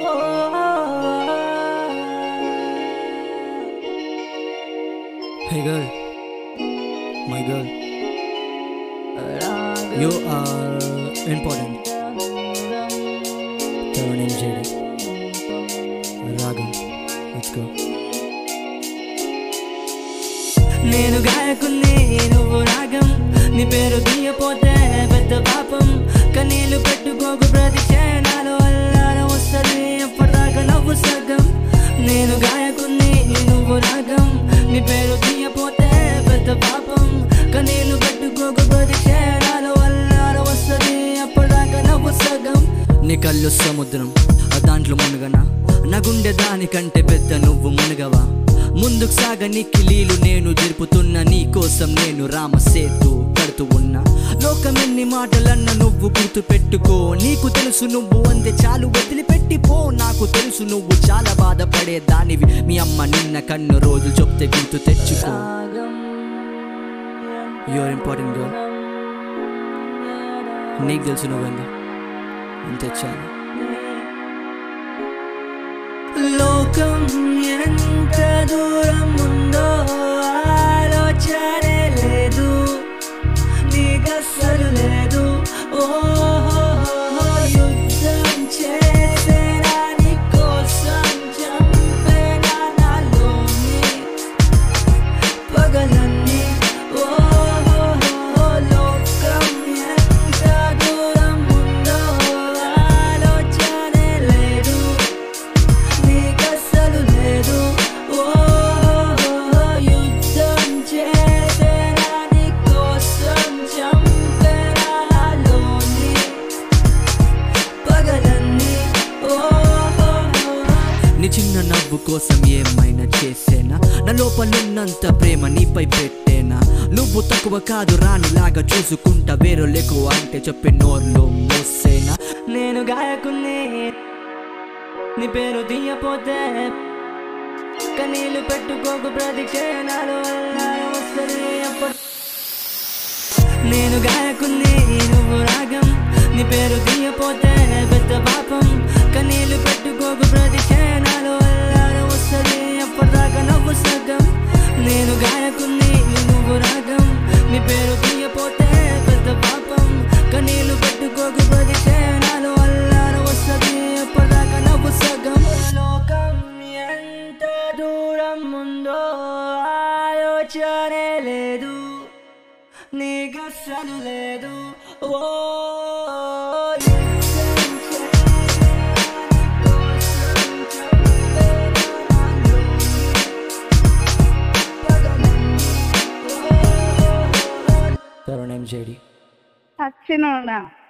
Hey girl, my girl, you are important. Your name JD. Ragam. Let's go. నేను గాయకుల్ని నువ్వు రాగం నీ పేరు తీయపోతే పెద్ద పాపం కన్నీళ్లు పెట్టుకోకు ప్రతి క్షణాలు అల్లారం వస్తుంది ఎప్పటిదాకా నవ్వు సగం నేను గాయకుల్ని నువ్వు రాగం నీ పేరు తీయపోతే పెద్ద పాపం కన్నీళ్లు పెట్టుకోకు ప్రతి క్షణాలు అల్లారం వస్తుంది ఎప్పటిదాకా నవ్వు సగం నీ కళ్ళు సముద్రం ఆ దాంట్లో మునుగనా నా గుండె దానికంటే పెద్ద నువ్వు మునగవా ముందుకు సాగనికి లీలు నేను జరుపుతున్న నీ కోసం నేను రామ సేతు కడుతూ ఉన్నా లోకం ఎన్ని మాటలన్న నువ్వు గుర్తు పెట్టుకో నీకు తెలుసు నువ్వు అంతే చాలు వదిలిపెట్టిపో నాకు తెలుసు నువ్వు చాలా బాధపడే దానివి మీ అమ్మ నిన్న కన్ను రోజు చెప్తే గుర్తు తెచ్చుకో యువర్ ఇంపార్టెంట్ గర్ల్ నీకు తెలుసు నువ్వండి అంతే చాలు లోకం ఎంత దూరం ఉందో ఆలోచనే లేదు నీకస్సలు లేదు ఓహో యుద్ధం చేసేనా నీ కోసం చంపేనా నాలోని పగలన్నీ ఓహో లోకం ఎంత దూరం ఉందో ఆలోచనే లేదు నీకస్సలు లేదు ఓ యుద్ధం చేసేనా నీకోసం చంపెనాలోని పగలన్నీ ఓ నీ చిన్న నవ్వు కోసం ఏమైనా చేసేనా నా లోపలున్నంత ప్రేమ నీపై పెట్టేనా నువ్వు తక్కువ కాదు రానిలాగా చూసుకుంటా వేరే ఎక్కువ అంటే చెప్పి నోర్లో మోసేనా నేను గాయకుల్ని నీ పేరు తీయపోతే కనీళ్ళు పెట్టుకోకు ప్రతి క్షణాలు అల్లారం వస్తుంది అప్పుడు నేను గాయకుల్ని నువ్వు రాగం నీ పేరు తీయపోతే పెద్ద పాపం కనీళ్ళు పెట్టుకోకు ప్రతి క్షణాలు అల్లారం వస్తుంది ఎప్పటిదాకా నవ్వు సగం నేను గాయకుల్ని నువ్వు రాగం నీ పేరు తీయపోతే పెద్ద పాపం కనీళ్ళు పెట్టుకోకు ప్రతి క్షణాలు అల్లారం వస్తుంది ఎప్పటిదాకా నవ్వు సగం లోకం ఎంత దూరం ఉందో ఆలోచనే లేదు నీకస్సలు లేదు ఓ Your name JD. చచ్చినోడా